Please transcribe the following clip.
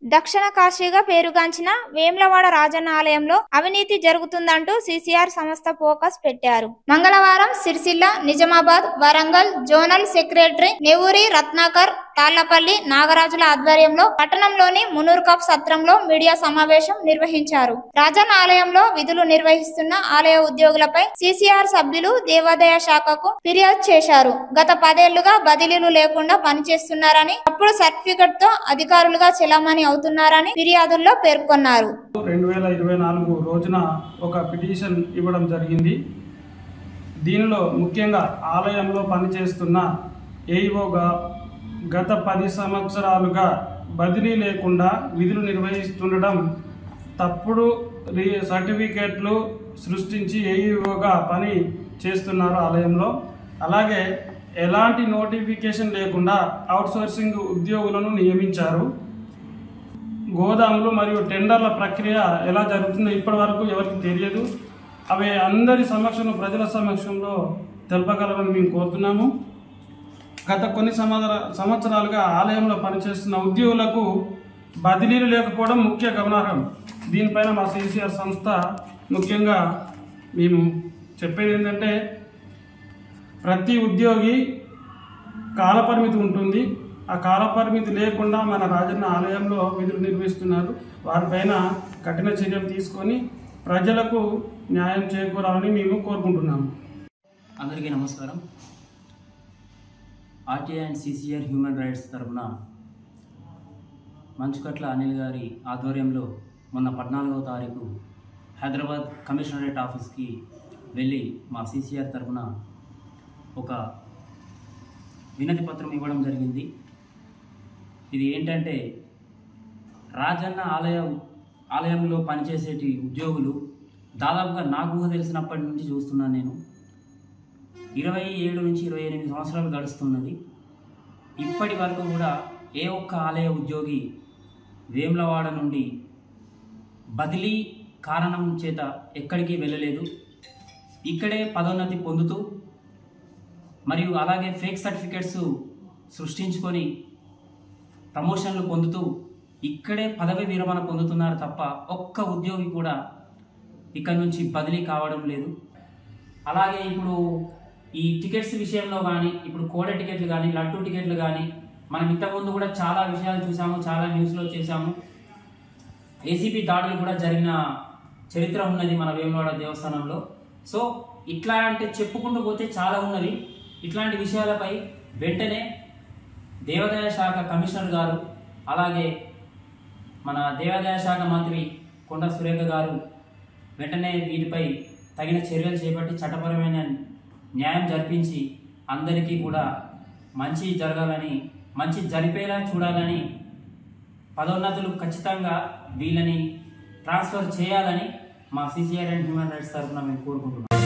దక్షిణ కాశీగా పేరుగాంచిన వేమ్లవాడ రాజన్న ఆలయంలో అవినీతి జరుగుతుందంటూ సీసీఆర్ సంస్థ ఫోకస్ పెట్టారు మంగళవారం సిరిసిల్ల నిజామాబాద్ వరంగల్ జోనల్ సెక్రటరీ నెవూరి రత్నాకర్ తాళ్లపల్లి నాగరాజుల ఆధ్వర్యంలో పట్టణంలోని మునూర్కప్ సత్రంలో మీడియా సమావేశం నిర్వహించారు రాజన్న ఆలయంలో విధులు నిర్వహిస్తున్న ఆలయ ఉద్యోగులపై సీసీఆర్ సభ్యులు దేవాదాయ శాఖకు ఫిర్యాదు చేశారు గత పదేళ్లుగా బదిలీలు లేకుండా పనిచేస్తున్నారని అప్పుడు సర్టిఫికెట్ తో అధికారులుగా చెలామణి అవుతున్నారని ఫిర్యాదుల్లో పేర్కొన్నారు రెండు వేల ఇరవై నాలుగు రోజున ఒక పిటిషన్ ఇవ్వడం జరిగింది దీనిలో ముఖ్యంగా ఆలయంలో పనిచేస్తున్న ఏఈఓగా గత పది సంవత్సరాలుగా బదిలీ లేకుండా విధులు నిర్వహిస్తుండడం తప్పుడు రీ సర్టిఫికేట్లు సృష్టించి ఏఈఓగా పని చేస్తున్నారు ఆలయంలో అలాగే ఎలాంటి నోటిఫికేషన్ లేకుండా అవుట్సోర్సింగ్ ఉద్యోగులను నియమించారు గోదాములు మరియు టెండర్ల ప్రక్రియ ఎలా జరుగుతుందో ఇప్పటి వరకు ఎవరికి తెలియదు అవి అందరి సమక్షంలో ప్రజల సమక్షంలో తెలపగలరని మేము కోరుతున్నాము గత కొన్ని సంవత్సర సంవత్సరాలుగా ఆలయంలో పనిచేస్తున్న ఉద్యోగులకు బదిలీలు లేకపోవడం ముఖ్య గమనార్హం దీనిపైన మా సిసిఆర్ సంస్థ ముఖ్యంగా మేము చెప్పేది ఏంటంటే ప్రతి ఉద్యోగి కాలపరిమితి ఉంటుంది ఆ కాలపరిమితి లేకుండా మన రాజన్న ఆలయంలో విధులు నిర్వహిస్తున్నారు వారిపైన కఠిన చర్యలు తీసుకొని ప్రజలకు న్యాయం చేకూరాలని మేము కోరుకుంటున్నాము అందరికీ నమస్కారం RTI and CCR human rights తరఫున మంచుకట్ల అనిల్ గారి ఆధ్వర్యంలో మొన్న పద్నాలుగవ తారీఖు హైదరాబాద్ కమిషనరేట్ ఆఫీస్కి వెళ్ళి మా సిసిఆర్ తరఫున ఒక వినతి పత్రం ఇవ్వడం జరిగింది ఇది ఏంటంటే రాజన్న ఆలయ ఆలయంలో పనిచేసేటి ఉద్యోగులు దాదాపుగా నాకు ఊహ తెలిసినప్పటి నుంచి చూస్తున్నాను నేను ఇరవై ఏడు నుంచి ఇరవై ఎనిమిది సంవత్సరాలు గడుస్తున్నది ఇప్పటి వరకు కూడా ఏ ఒక్క ఆలయ ఉద్యోగి వేములవాడ నుండి బదిలీ కారణం చేత ఎక్కడికి వెళ్ళలేదు ఇక్కడే పదోన్నతి పొందుతూ మరియు అలాగే ఫేక్ సర్టిఫికెట్స్ సృష్టించుకొని ప్రమోషన్లు పొందుతూ ఇక్కడే పదవి విరమణ పొందుతున్నారు తప్ప ఒక్క ఉద్యోగి కూడా ఇక్కడ నుంచి బదిలీ కావడం లేదు అలాగే ఇప్పుడు ఈ టికెట్స్ విషయంలో కానీ ఇప్పుడు కోడ టికెట్లు కానీ లడ్డు టికెట్లు కానీ మనం ఇంతకుముందు కూడా చాలా విషయాలు చూసాము చాలా న్యూస్లో చేశాము ఏసీపీ దాడులు కూడా జరిగిన చరిత్ర ఉన్నది మన వేములవాడ దేవస్థానంలో సో ఇట్లాంటి చెప్పుకుంటూ పోతే చాలా ఉన్నది ఇట్లాంటి విషయాలపై వెంటనే దేవాదాయ శాఖ కమిషనర్ గారు అలాగే మన దేవాదాయ శాఖ మంత్రి కొండ సురేఖ గారు వెంటనే వీటిపై తగిన చర్యలు చేపట్టి చట్టపరమైన న్యాయం జరిపించి అందరికీ కూడా మంచి జరగాలని మంచి జరిపేలా చూడాలని పదోన్నతులు ఖచ్చితంగా వీళ్ళని ట్రాన్స్ఫర్ చేయాలని మా సిసిఆర్ అండ్ హ్యూమన్ రైట్స్ తరఫున మేము కోరుకుంటున్నాం